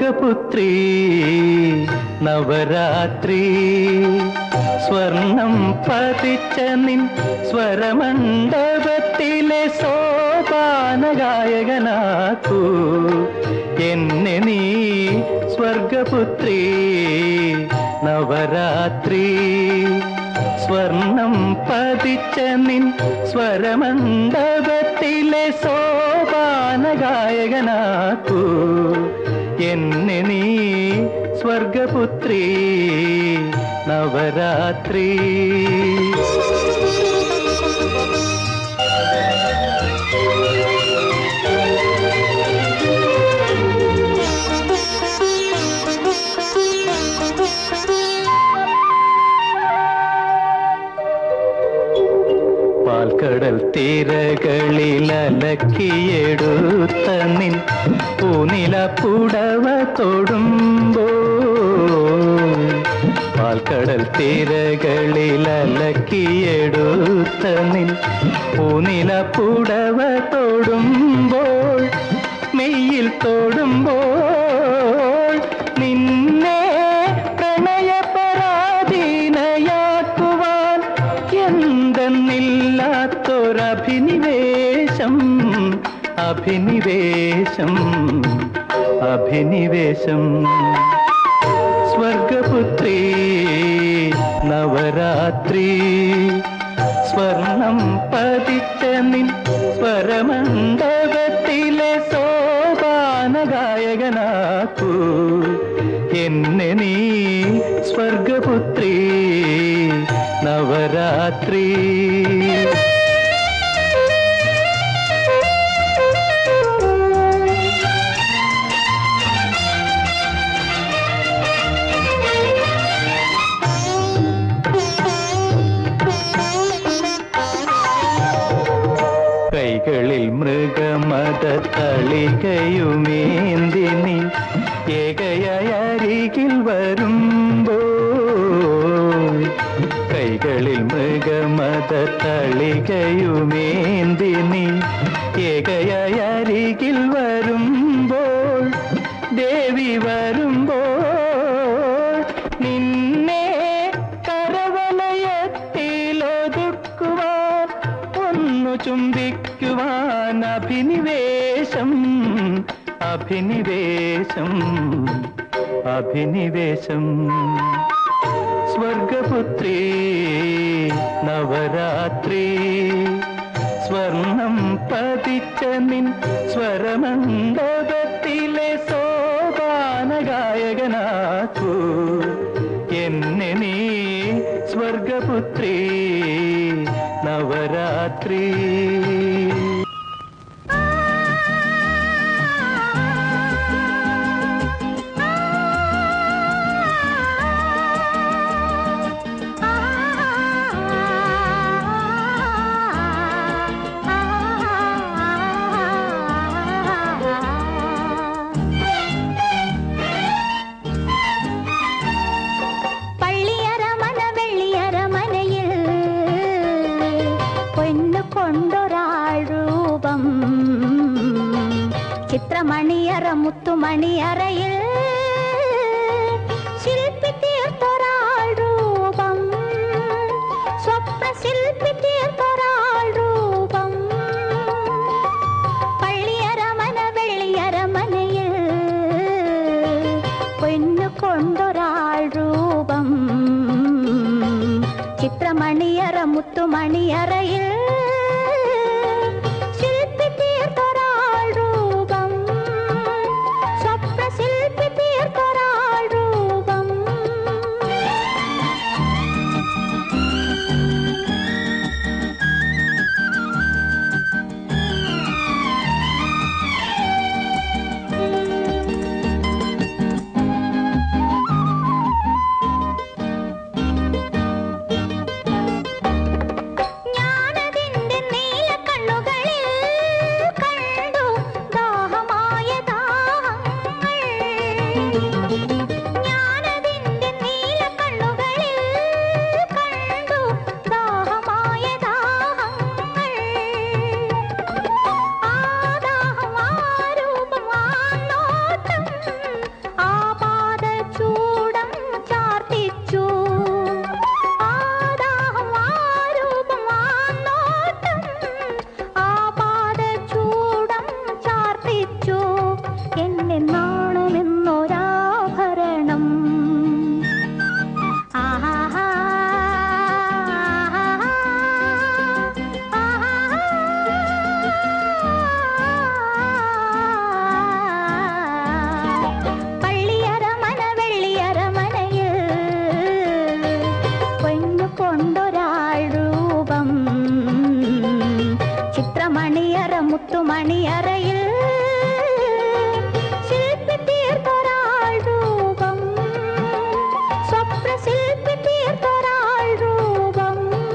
സ്വർഗപുത്രി നവരാത്രി സ്വർണം പതിച്ച നിൻ സ്വരമണ്ഡപത്തിലെ സോപാന ഗായകനാക്കൂ എന്നെ നീ സ്വർഗപുത്രി നവരാത്രി സ്വർണം പതിച്ച നിൻ സ്വരമണ്ഡപത്തിലെ സോപാന ഗായകനാക്കൂ എന്നെ നീ സ്വർഗപുത്രി നവരാത്രി പാൽക്കടൽ തീരകളിൽ അലക്കിയെടുത്ത നിൻ പൂനില പുടവ തൊടുമ്പോ പാൽക്കടൽ തീരകളിൽ അലക്കിയെടുത്ത നിൻ പൂനില പുടവ തൊടുമ്പോൾ മെയ്യിൽ തൊടുമ്പോൾ നിന്നെ പ്രണയപരാധീനയാക്കുവാൻ എന്തെന്നില്ലാത്തൊരഭിനിവേശം അഭിനിവേശം അഭിനിവേശം സ്വർഗപുത്രി നവരാത്രി സ്വർണം പതിച്ച നിൻ സ്വരമണ്ഡപത്തിലെ സോപാന ഗായകനാക്കൂ എന്നെ നീ സ്വർഗപുത്രി നവരാത്രി കൈകളിൽ മൃഗമത തളികയുമേന്തി നീ ഏകയായി അരികിൽ വരുമ്പോ കൈകളിൽ മൃഗമത തളികയുമേന്തി നീ ഏകയായി അരികിൽ വരുമ്പോൾ ദേവി വരുമ്പോൾ നിന്നെ കരവലയത്തിലൊതുക്കുവാൻ ഒന്നു ചുംബിക്കുവാൻ അഭിനിവേശം അഭിനിവേശം അഭിനിവേശം സ്വർഗപുത്രി നവരാത്രി സ്വർണം പതിച്ച നിൻ സ്വരമണ്ഡപത്തിലെ സോപാന ഗായകനാക്കൂ എന്നെ നീ സ്വർഗപുത്രി നവരാത്രി പള്ളിയരമന വെള്ളിയരമനയിൽ പൊന്നു കൊണ്ടൊരാൾ രൂപം ചിത്രമണിയറ മുത്തുമണിയറയിൽ ശില്പി തീർത്തൊരാൾ രൂപം സ്വപ്ന ശില്പി തീർത്തൊരാൾ രൂപം പള്ളിയരമന വെള്ളിയരമനയിൽ പൊന്നു കൊണ്ടൊരാൾ രൂപം ചിത്രമണിയറ മുത്തുമണിയറയിൽ ശില്പി തീർത്തൊരാൾ രൂപം സ്വപ്ന ശില്പി തീർത്തൊരാൾ രൂപം ജ്ഞാനദിൻ മുത്തുമണിയറയിൽ ശില്പി തീർത്തൊരാൾ രൂപം സ്വപ്ന ശില്പി തീർത്തൊരാൾ രൂപം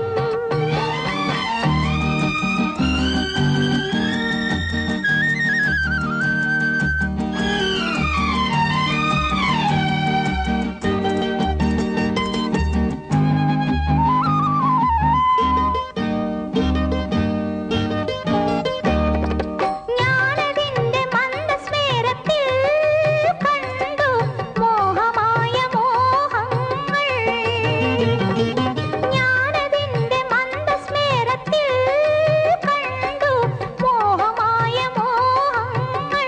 ഞാനതിന്റെ മന്ദസ്മേരത്തിൽ കണ്ടു മോഹമായ മോഹങ്ങൾ ഞാനതിന്റെ മന്ദസ്മേരത്തിൽ കണ്ടു മോഹമായ മോഹങ്ങൾ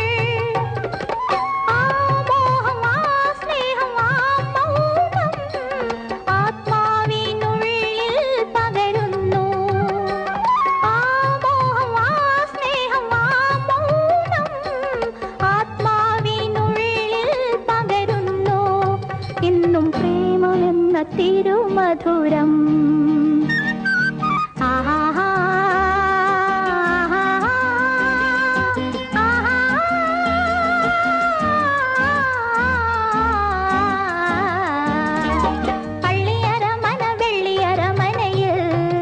ആ മോഹം ആ സ്നേഹം ആ മൗനം ആത്മാവിനുള്ളിൽ പകരുന്നു ആ മോഹം ആ സ്നേഹം ആ മൗനം ആത്മാവിനുള്ളിൽ പകരുന്നു ഇന്നും പ്രേമമെന്ന തിരുമധുരം ആഹാ പള്ളിയരമന വെള്ളിയരമനയിൽ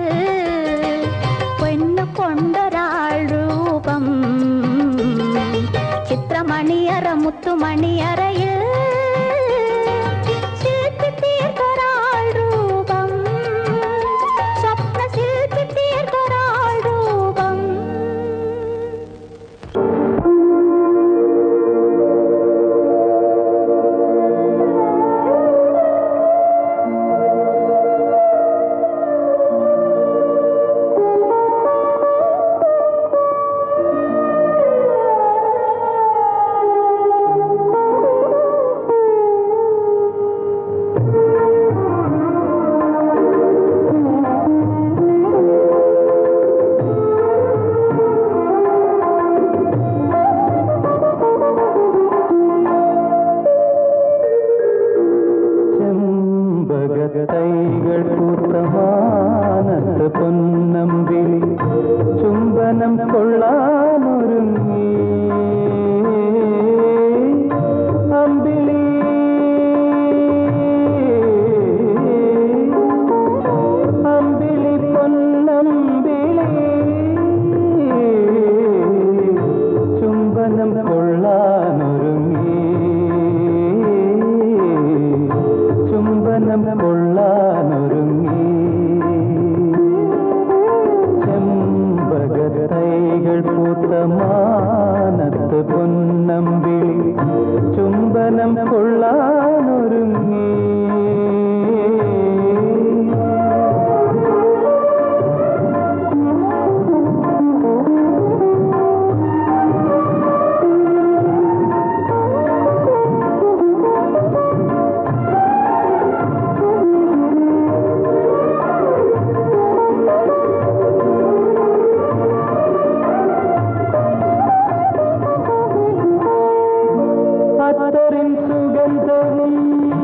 പൊന്നു കൊണ്ടൊരാൾ രൂപം ചിത്രമണിയറ മുത്തുമണിയറയിൽ ശില്പി തീർത്തൊരാൾ രൂപം സ്വപ്ന ശില്പി തീർത്തൊരാൾ രൂപം ചെമ്പകത്തൈകൾ കൂട്ടമാനത്ത് പൊന്നമ്പിളി ചുംബനം കൊള്ളാനൊരുങ്ങി അമ്പിളി അമ്പിളി പൊന്നമ്പിളി ചുംബനം കൊള്ളാനൊരുങ്ങി ചുംബനം കൊള്ളാനൊരുങ്ങി ചെമ്പകത്തൈകൾ പൂത്തമാനത്ത് പൊന്നമ്പിളി ചുംബനം കൊള്ളാനൊരുങ്ങി അത്തറിൻ സുഗന്ധവും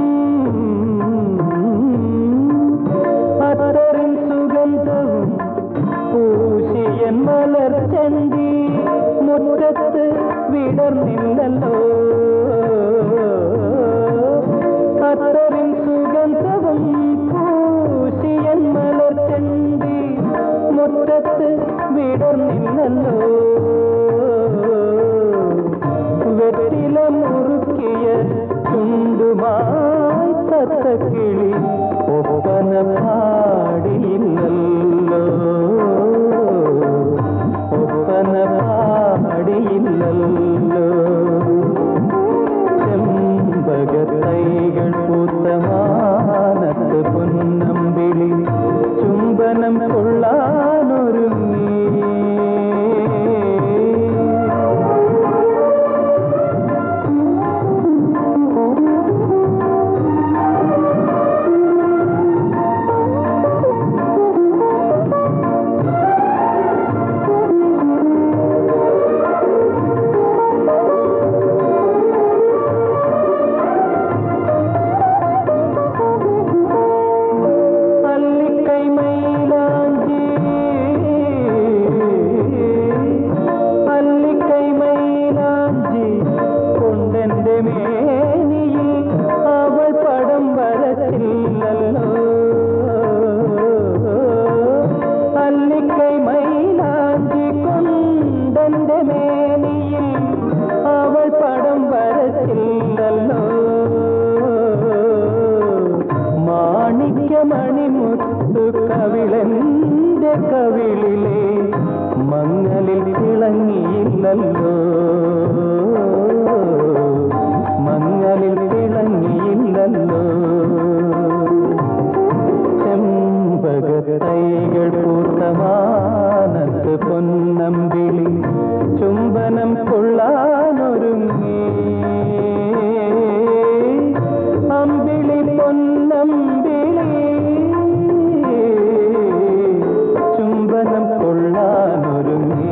അത്തറിൻ സുഗന്ധവും പൂശിയൻ മലർച്ചണ്ടി മുറ്റത്ത് വിടർന്നില്ലല്ലോ അത്തറിൻ സുഗന്ധവും പൂശിയൻ മലർച്ചണ്ടി മുറ്റത്ത് വിടർന്നില്ലല്ലോ വെറ്റില മുറുക്കിയ ചുണ്ടുമായി തത്തക്കിളി ഒപ്പന പാടിയില്ലല്ലോ ഒപ്പന പാടിയില്ലല്ലോ ചെമ്പകത്തൈകൾ പൂത്തമാനത്ത് പൊന്നമ്പിളി ചുംബനം കൊള്ളാനൊരുങ്ങി ആ കവിളന്റെ കവിളിലെ മങ്ങലിൽ തിളങ്ങിയില്ലല്ലോ മങ്ങലിൽ തിളങ്ങിയില്ലല്ലോ ചെമ്പകത്തൈകൾ പൂത്തമാനത്ത് പൊന്നമ്പിളി ചുംബനം കൊള്ളാനൊരുങ്ങി അമ്പിളി പൊന്നമ്പിളി ചുംബനം കൊള്ളാനൊരുങ്ങി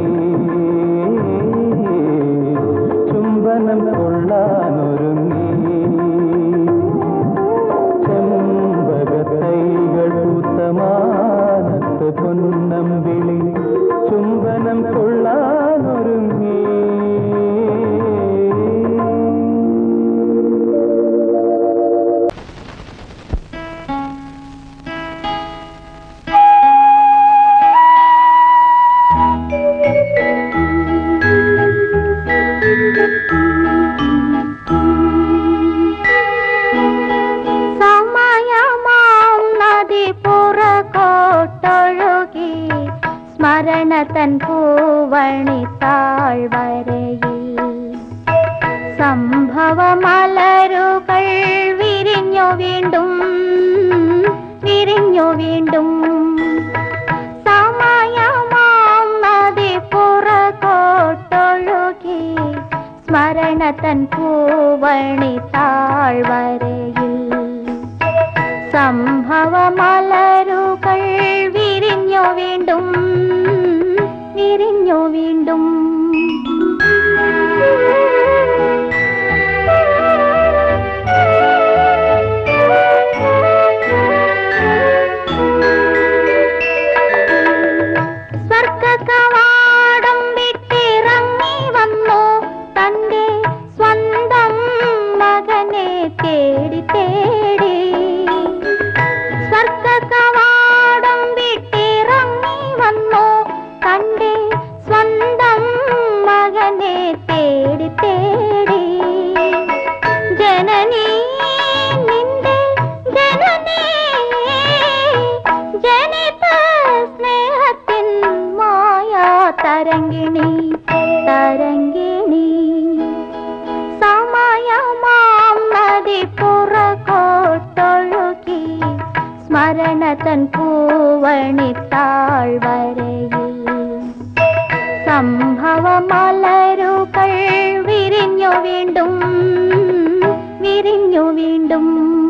ചുംബനം കൊള്ളാനൊരുങ്ങി ചെമ്പകത്തൈകൾ പൂത്തമാനത്ത് പൊന്നമ്പിളി ചുംബനം കൊള്ളാനൊരുങ്ങി സമയമാം നദി പുറകോട്ടൊഴുകി സ്മരണ തൻ പൂവണി താഴ്വരയിൽ സംഭവമലരുകൾ വിരിഞ്ഞു വീണ്ടും വിരിഞ്ഞു വീണ്ടും സമയമാം നദി പുറകോട്ടൊഴുകി സ്മരണ തൻ പൂവണി താഴ്വരയിൽ സംഭവമലരുകൾ വിരിഞ്ഞു വീണ്ടും വിരിഞ്ഞു വീണ്ടും സ്വർഗകവാടം വിട്ടിറങ്ങി വന്നു തന്റെ സ്വന്തം മകനെ തേടി തേടി സ്വർഗകവാടം വിട്ടിറങ്ങി വന്നു തന്റെ സ്വന്തം മകനെ തേടി തേടി ജനനീ നിന്റെ ജനനീ ജനിത സ്നേഹത്തിൻ മായാ തരംഗിണി തരംഗിണി സമയമാം നദി പുറകോട്ടൊഴുകി സ്മരണ തൻ പൂവണി താഴ്വരയിൽ സംഭവമലരുകൾ വിരിഞ്ഞു വീണ്ടും വിരിഞ്ഞു വീണ്ടും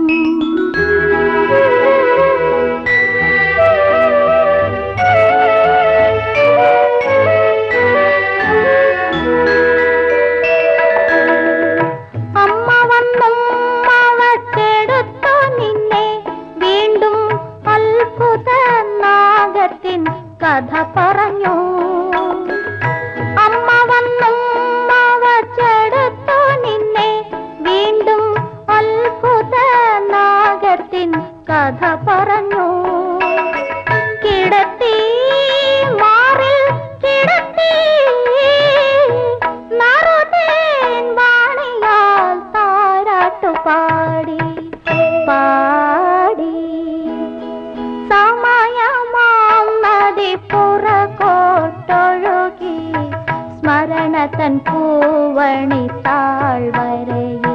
അമ്മ വന്നും അവച്ചെടുത്തു നിന്നെ വീണ്ടും അത്ഭുത നാഗത്തിൻ കഥ പറഞ്ഞു അമ്മ വന്നും അവച്ചെടുത്തു നിന്നെ വീണ്ടും അത്ഭുത നാഗത്തിൻ കഥ പറഞ്ഞു കിടത്തി മാറിൽ കിടത്തി നറുതേൻ വാണിയാൽ താരാട്ടു പാടി പാടി സമയമാം നദി പുറകോട്ടൊഴുകി സ്മരണ തൻ പൂവണി താഴ്വരയിൽ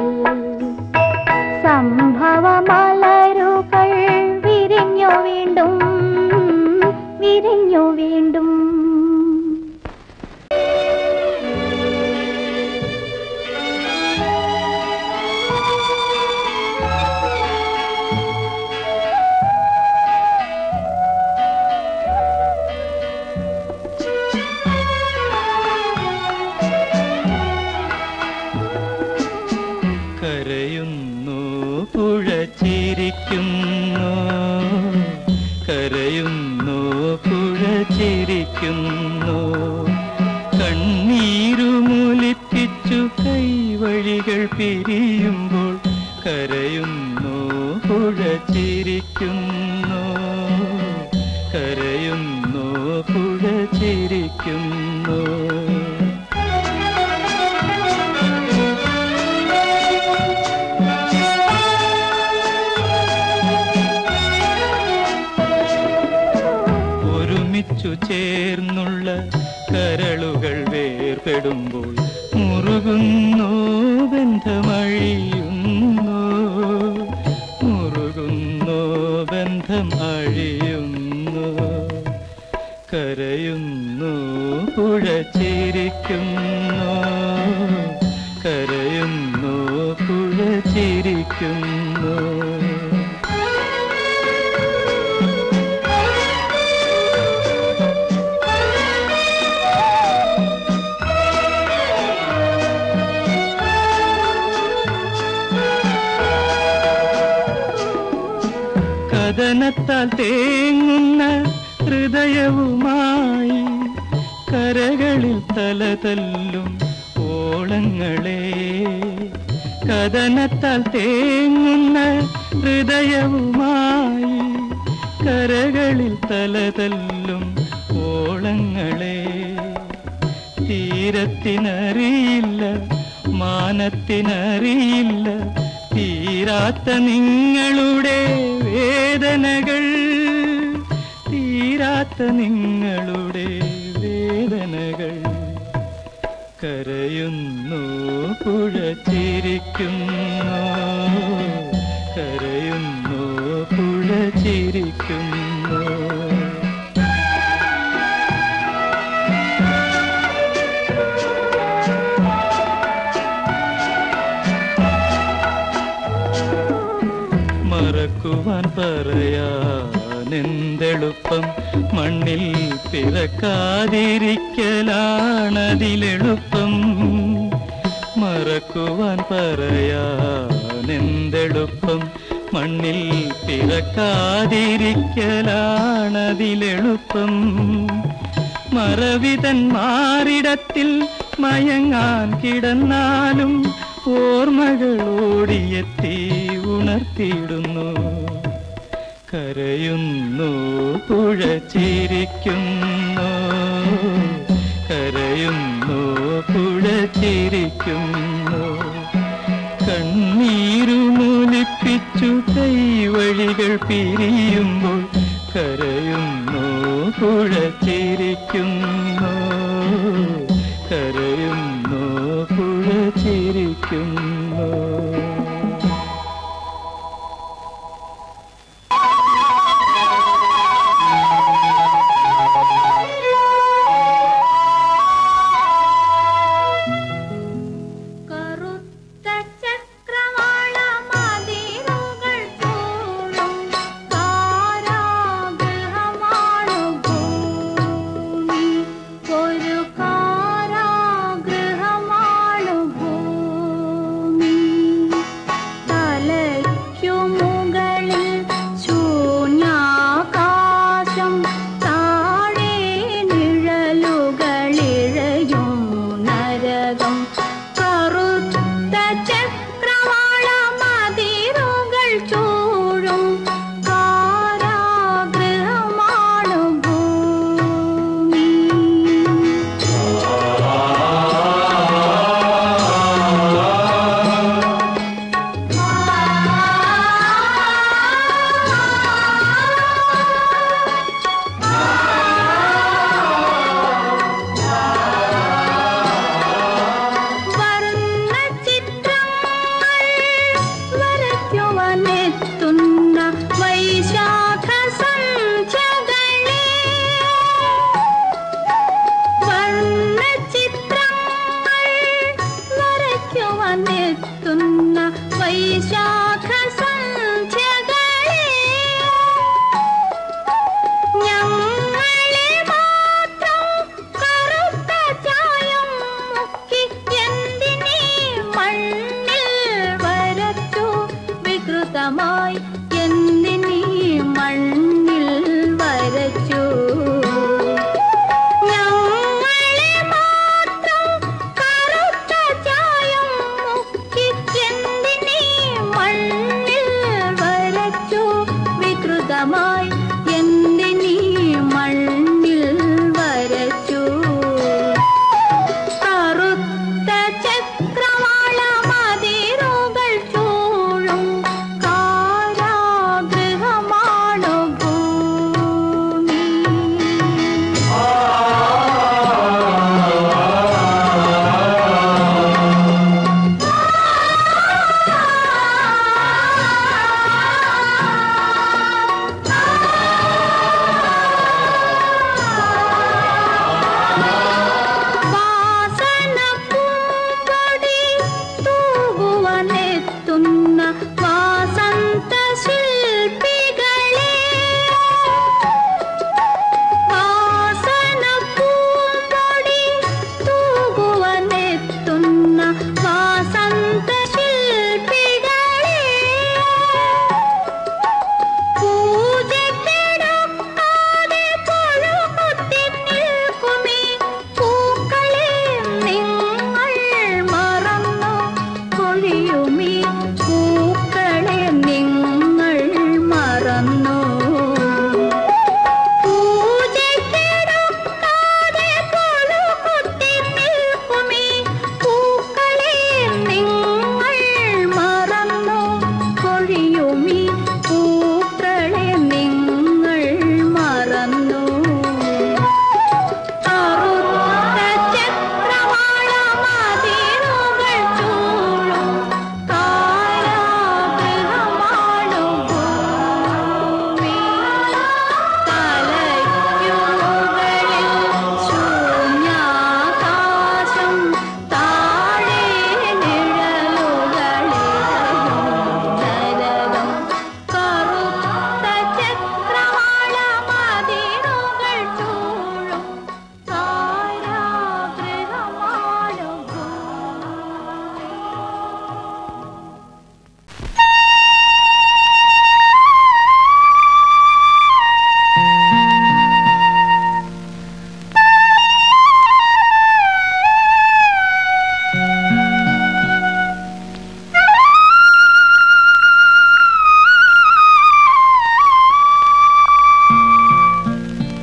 സംഭവമലരുകൾ വിരിഞ്ഞു വീണ്ടും വിരിഞ്ഞു വീണ്ടും കരയുന്നു പുഴ ചിരിക്കുന്നു കരയുന്നു പുഴ ചിരിക്കുന്നു കണ്ണീരുമൊലിപ്പിച്ചു കൈവഴികൾ പിരിയുമ്പോൾ കരയുന്നു പുഴ ചിരിക്കുന്നു കരയുന്നു പുഴ ചിരിക്കുന്നു ഒന്നിച്ചു ചേർന്നുള്ള കരളുകൾ വേർപെടുമ്പോൾ മുറുകുന്നു ബന്ധമഴിയുന്നു മുറുകുന്നു ബന്ധം അഴിയുന്നു കരയുന്നു പുഴ ചിരിക്കുന്നു കരയുന്നു പുഴ ചിരിക്കുന്നു കഥനത്താൽ തേങ്ങുന്ന ഹൃദയവുമായി കരകളിൽ തലതല്ലും ഓളങ്ങളെ കഥനത്താൽ തേങ്ങുന്ന ഹൃദയവുമായി കരകളിൽ തലതല്ലും ഓളങ്ങളെ തീരത്തിനറിയില്ല മാനത്തിനറിയില്ല തീരാത്ത നിങ്ങളുടെ വേദനകൾ തീരാത്ത നിങ്ങളുടെ വേദനകൾ കരയുന്നു പുഴ ചിരിക്കുന്നു കരയുന്നു പുഴ ചിരിക്കുന്നു മറക്കുവാൻ പറയാനെന്തെളുപ്പം മണ്ണിൽ പിറക്കാതിരിക്കലാണതിലെളുപ്പം മറക്കുവാൻ പറയാനെന്തെളുപ്പം മണ്ണിൽ പിറക്കാതിരിക്കലാണതിലെളുപ്പം മറവിതൻ മാറിടത്തിൽ മയങ്ങാൻ കിടന്നാലും ഓർമ്മകൾ ഓടിയെത്തി ഉണർത്തിയിടുന്നു കരയുന്നു പുഴ ചിരിക്കുന്നു കരയുന്നു പുഴ ചിരിക്കുന്നു കണ്ണീരുമൂലിപ്പിച്ചു കൈവഴികൾ പിരിയുമ്പോൾ കരയുന്നു പുഴ ചിരിക്കുന്നു കരയുന്നു പുഴ ചിരിക്കുന്നു കറുത്ത ചക്രവാള മതിലുകൾ ചൂഴും കാരാഗൃഹമാണു ഭൂമി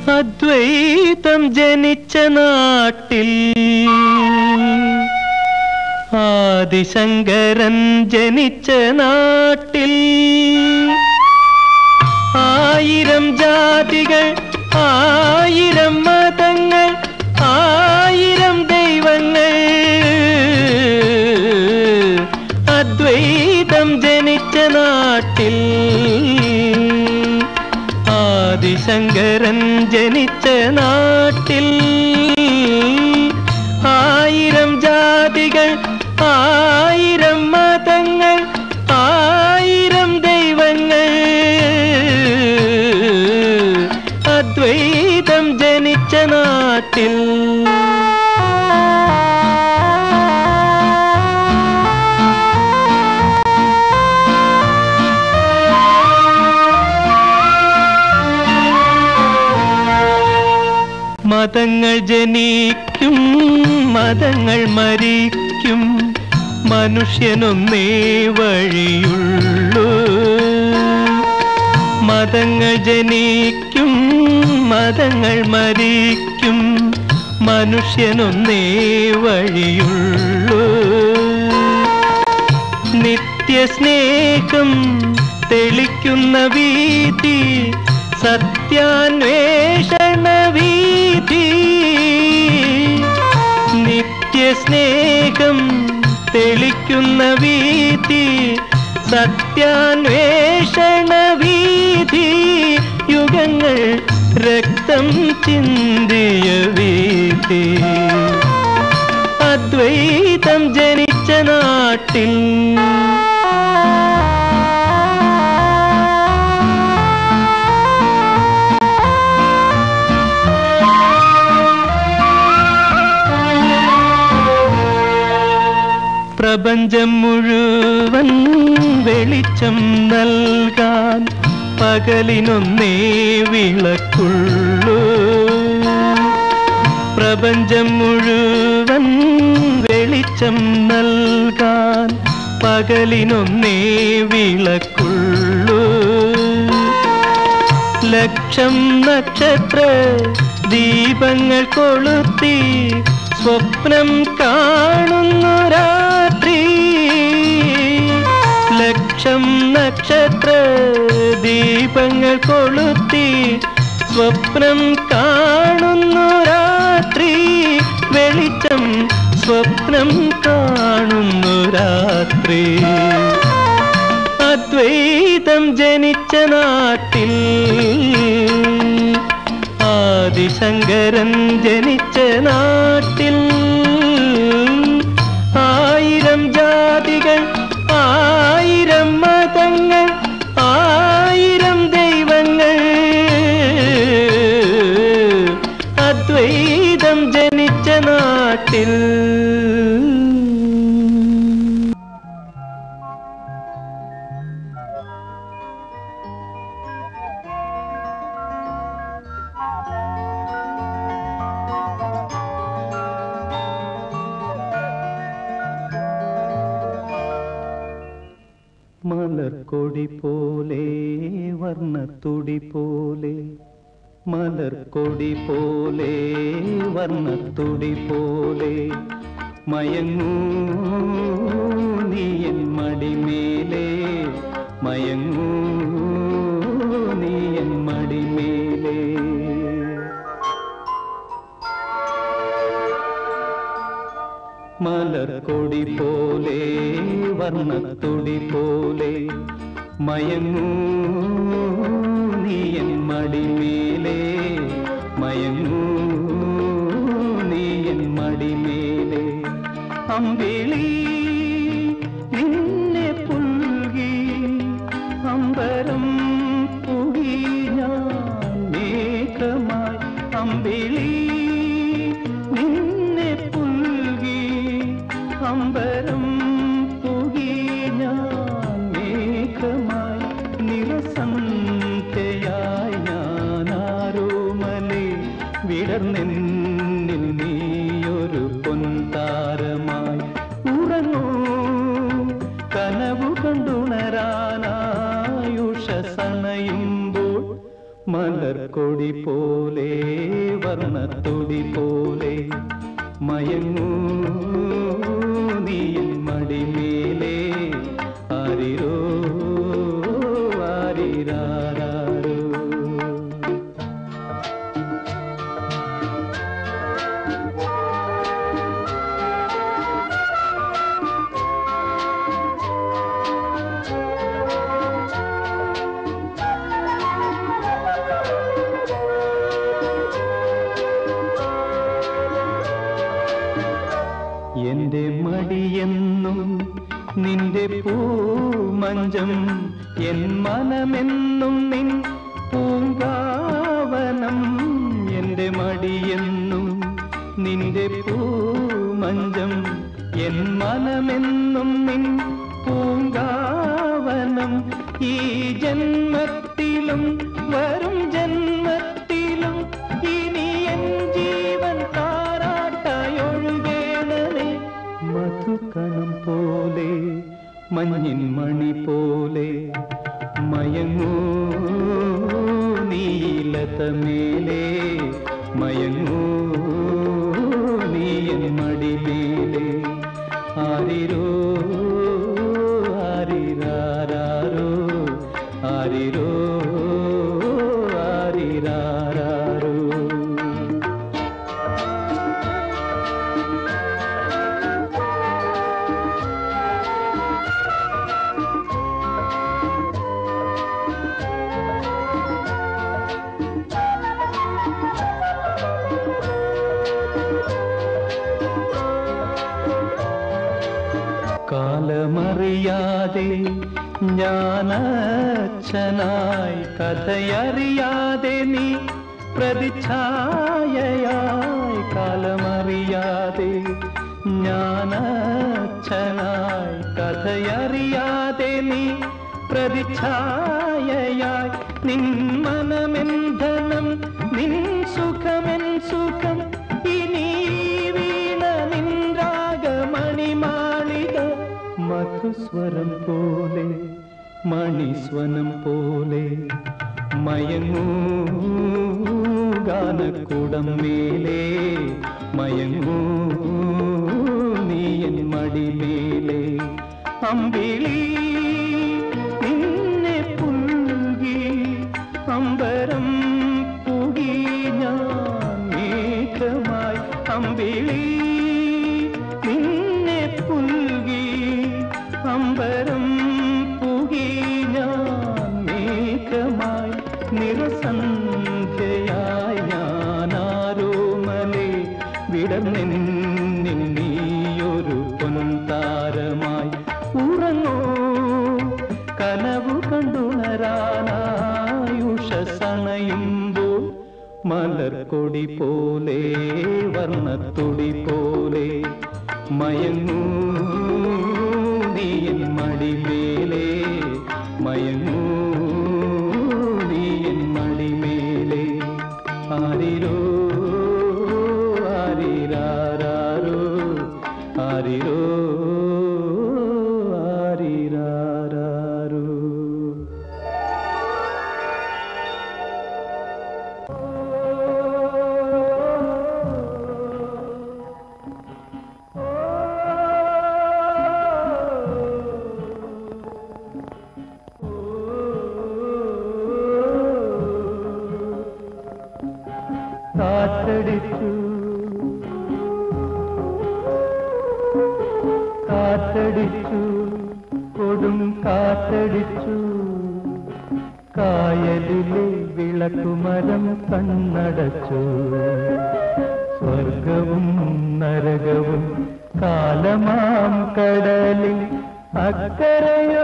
അദ്വൈതം ജനിച്ച നാട്ടിൽ ആദിശങ്കരൻ ജനിച്ച നാട്ടിൽ ആയിരം ജാതികൾ ആയിരം മതങ്ങൾ ആയിരം ദൈവങ്ങൾ അദ്വൈതം ജനിച്ച നാട്ടിൽ ആദിശങ്കരൻ ജനിച്ച നാട്ടിൽ ആയിരം ജാതികൾ ആയിരം മതങ്ങൾ ആയിരം ദൈവങ്ങൾ അദ്വൈതം ജനിച്ച നാട്ടിൽ മതങ്ങൾ ജനിക്കും മതങ്ങൾ മരിക്കും മനുഷ്യനൊന്നേ വഴിയുള്ളൂ മതങ്ങൾ ജനിക്കും മതങ്ങൾ മരിക്കും മനുഷ്യനൊന്നേ വഴിയുള്ളൂ നിത്യസ്നേഹം തെളിക്കുന്ന വീതി സത്യാന്വേഷണ വീതി നിത്യസ്നേഹം തെളിക്കുന്ന വീതി സത്യാന്വേഷണ വീതി യുഗങ്ങൾ രക്തം ചിന്തിയ വീതി അദ്വൈതം ജനിച്ച നാട്ടിൽ പ്രപഞ്ചം മുഴുവൻ വെളിച്ചം നൽകാൻ പകലിനൊന്നേ വിളക്കുള്ളൂ പ്രപഞ്ചം മുഴുവൻ വെളിച്ചം നൽകാൻ പകലിനൊന്നേ വിളക്കുള്ളൂ ലക്ഷം നക്ഷത്ര ദീപങ്ങൾ കൊളുത്തി സ്വപ്നം കാണുന്നു രാത്രി ലക്ഷം നക്ഷത്ര ദീപങ്ങൾ കൊളുത്തി സ്വപ്നം കാണുന്നു രാത്രി വെളിച്ചം സ്വപ്നം കാണുന്നു രാത്രി അദ്വൈതം ജനിച്ച നാട്ടിൽ ആദിശങ്കരൻ ജനിച്ച നാട്ടിൽ ആയിരം ജാതികൾ ആയിരം മതങ്ങൾ ആയിരം ദൈവങ്ങൾ അദ്വൈതം ജനിച്ച നാട്ടിൽ മലർക്കൊടി പോലെ വർണ്ണത്തുടി പോലെ മലർക്കൊടി പോലെ വർണ്ണത്തുടി പോലെ മയങ്ങൂ നീയൻ മടിമേലെ മയങ്ങൂ നീയൻ മടിമേലെ മലർക്കൊടി പോലെ വർണ്ണത്തുടി പോലെ മയങ്ങൂ നീയൻ മടിമേലെ മയങ്ങൂ നീയൻ മടിമേലെ അമ്പിളി നിന്നെ പുൽകി അമ്പരം പുകി ഞാൻ മേഘമായി അമ്പിളി നിന്നെ പുൽകി അമ്പരം പുകി ഞാൻ മേഘമായി നിറസന്ധ്യയായി ഞാനാരോമലെ വിടർന്നെന്നിൽ നീയൊരു പൊൻതാരമായി ഉറങ്ങൂ കനവു കണ്ടുണരാനായുഷസണയുമ്പോൾ മലർക്കൊടി പോലെ വർണ്ണത്തുടി പോലെ മയങ്ങൂ നീയൻ മടിമേലെ ആരിരോ ആരിരാരോ എന്റെ മടിയെന്നും നിന്റെ പൂമഞ്ചം എൻ മനമെന്നും നിൻ പൂങ്കാവനം എന്റെ മടിയെന്നും നിന്റെ പൂമഞ്ചം എൻ മനമെന്നും നിൻ പൂങ്കാവനം ഈ ജന്മത്തിലും വരും ജന്മത്തിലും ഇനി എൻ ജീവൻ താരാട്ടായി ഒഴുകേണമേ മധുകണം പോലെ മഞ്ഞിൻ മണി പോലെ മയങ്ങൂ നീലതമേലെ മയങ്ങൂ നീയൻ മടിമേലെ ആരിരോ ആരിരാരോ ആരിരോ ആരിരാരോ കാലമറിയാതെ ഞാനച്ഛനായി കഥയറിയാതെ നീ പ്രതിച്ഛായയായി കാലമറിയാതെ ഞാനച്ഛനായി കഥയറിയാതെ നീ പ്രതിച്ഛായയായി നിൻ മനമെന്ധനം നിൻ സുഖമെൻ സുഖം ഇനി വീണ നിൻ രാഗമണിമാളിക മധുസ്വരം പോലെ മണിസ്വനം പോലെ മയങ്ങൂ ഗാനക്കൂടം മേലെ മയങ്ങൂ നീയൻ മടിമേലെ അമ്പിളി നിന്നെ പുൽകി അമ്പരം പുകി ഞാൻ മേഘമായി അമ്പിളി നിന്നെ പുൽകി അമ്പരം പുകി ഞാൻ മേഘമായി നിറസന്ധ്യയായി ഞാനാരോമലെ വിടർന്നെന്നിൽ നീയൊരു പൊൻതാരമായി ഉറങ്ങോ കനവു കണ്ടുണരാനായുഷസണയുമ്പോൾ മലർക്കൊടി പോലെ വർണ്ണത്തൊടി പോലെ മയങ്ങൂ നീയൻ മടിമേലെ മയങ്ങൂ നീയൻ മടിമേലെ ആരിരോ ആരിരാരോ ആരിരോ ആരിരാരോ കാറ്റടിച്ചു കാറ്റടിച്ചു കൊടും കാറ്റടിച്ചു കായലിലെ വിളക്കുമരം കണ്ണടച്ചു സ്വർഗവും നരകവും കാലമാം കടലിൽ അക്കരയോ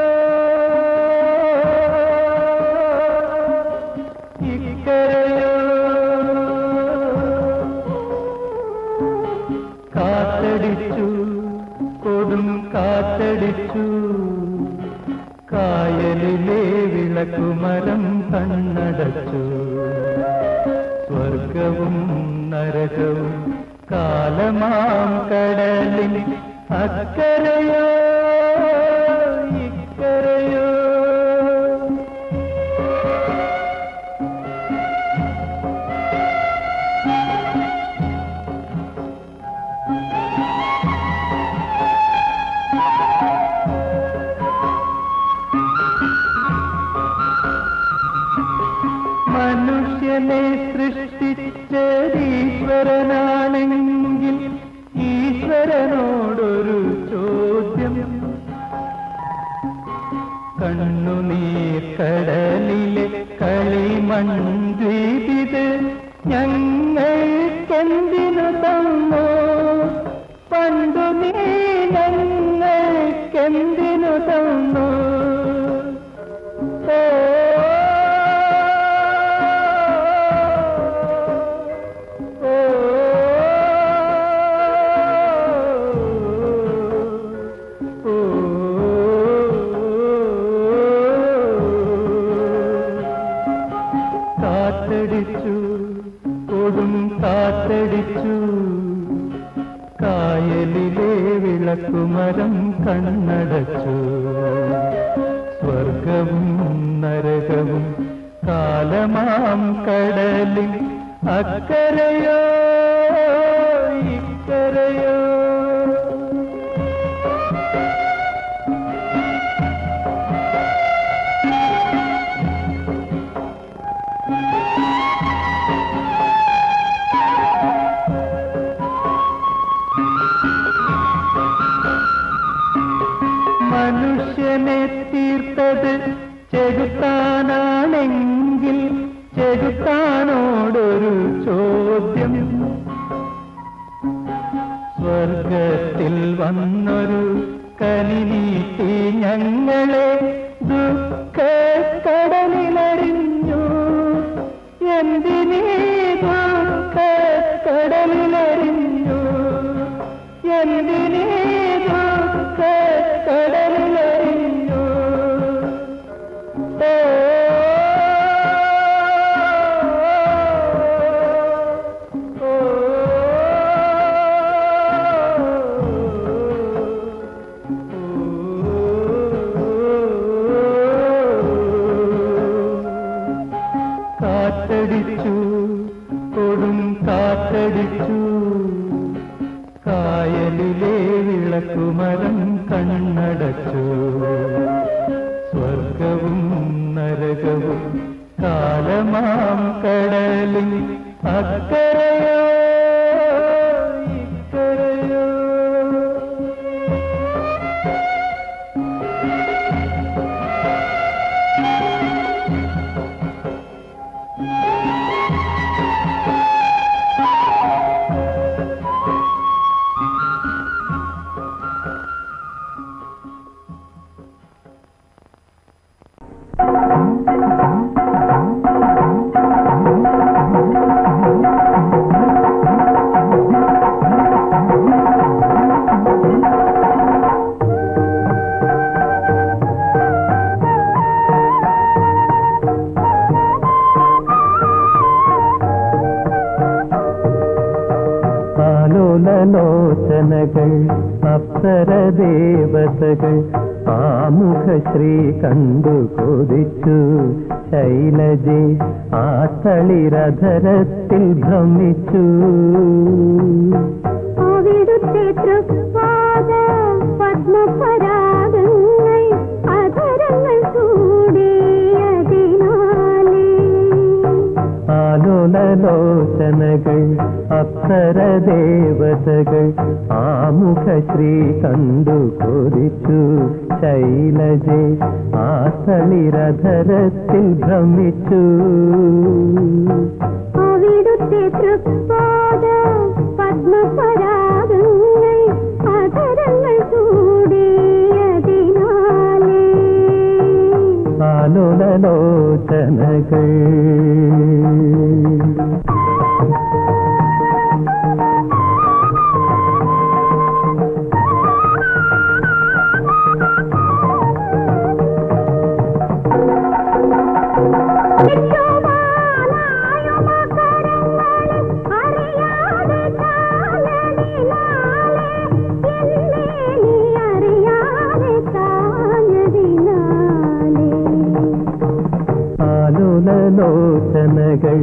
ഇക്കരയോ കാറ്റടിച്ചു കൊടും കാറ്റടിച്ചു കായലിലെ വിളക്കുമരം കണ്ണടച്ചു സ്വർഗവും നരകവും കാലമാം കടലിൽ അക്കരയോ ഇക്കരയോ ഞങ്ങൾക്കെന്തിനു തന്നു പണ്ടു നീ ഞങ്ങൾക്കെന്തിനു തന്നു ഓ ഓ കാറ്റടിച്ചു കൊടും കാറ്റടിച്ചു കായലിലെ വിളക്കുമരം കണ്ണടച്ചു സ്വർഗവും നരകവും കാലമാം കടലിൽ അക്കരയോ ഇക്കരയോ മനുഷ്യനെ തീർത്തത് ചെകുത്താനാണെങ്കിൽ ചെകുത്താനോടൊരു ചോദ്യം സ്വർഗത്തിൽ വന്നൊരു കനി നീട്ടി ഞങ്ങളെ ദുഃഖ കടലിലറിഞ്ഞു എന്തിനീ ദുഃഖ കടലിലറിഞ്ഞു എന്തിനീ ദുഃഖ കടലിലറിഞ്ഞു ഓ കാറ്റടിച്ചു കൊടും കാറ്റടിച്ചു കായലിലെ വിളക്കുമരം കണ്ണടച്ചു സ്വർഗവും നരകവും കാലമാം കടലിൽ അക്കരയോ ഇക്കരയോ ആലോലലോചനകൾ അപ്സരദേവതകൾ ആമുഖശ്രീ കണ്ടു കൊതിച്ചു ശൈലജെ ആ തളിരധരത്തിൽ ഭ്രമിച്ചു അവിടുത്തെ തൃപ്പാദ പത്മപരാഗങ്ങൾ അധരങ്ങൾ ചൂടിയതിനാലേ ആലോലലോചനകൾ അപ്സരദേവതകൾ ആമുഖശ്രീ കണ്ടു കൊതിച്ചു ശൈലജെ ആ തളിരധരത്തിൽ ഭ്രമിച്ചു അവിടുത്തെ തൃപ്പാദ പത്മപരാഗങ്ങൾ അധരങ്ങൾ ചൂടിയതിനാലേ ആലോലലോചനകൾ ആലുലലോചനകൾ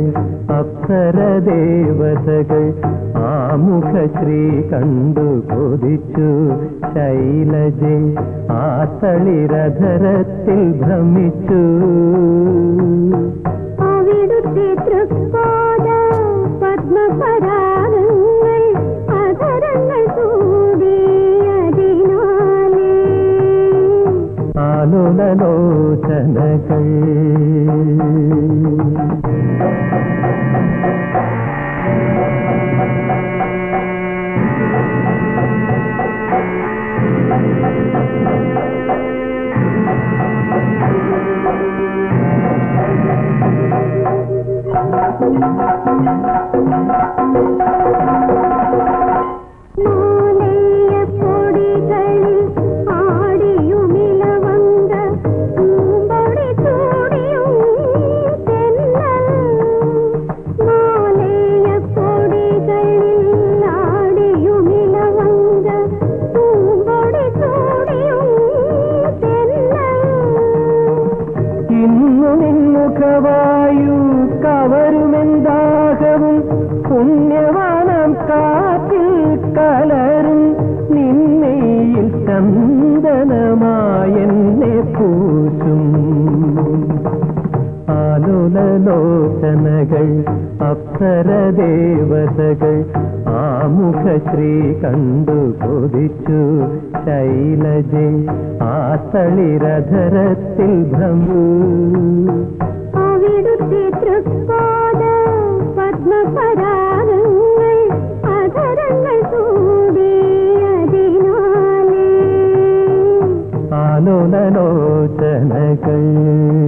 അപ്സരദേവതകൾ ആമുഖശ്രീ കണ്ടു കൊതിച്ചു ശൈലജെ ആ തളിരധരത്തിൽ ഭ്രമിച്ചു അവിടുത്തെ തൃപ്പാദ പത്മപരാഗങ്ങൾ അധരങ്ങൾ ചൂടിയതിനാലേ ആലുലലോചനകൾ പുണ്യവാനം കാറ്റിൽ കലരും നിന്നയിൽ ചന്ദനമായെന്നെ പൂശും ആലുലലോചനകൾ അപ്സരദേവതകൾ ആമുഖശ്രീ കണ്ടു കൊതിച്ചു ശൈലജെ ആ തളിരധരത്തിൽ ഭ്രമു അവിടുത്തെ തൃപ്പാദ പത്മപരാഗങ്ങൾ അധരങ്ങൾ കൂടിയതിനാലേ ആലോലലോചനകൾ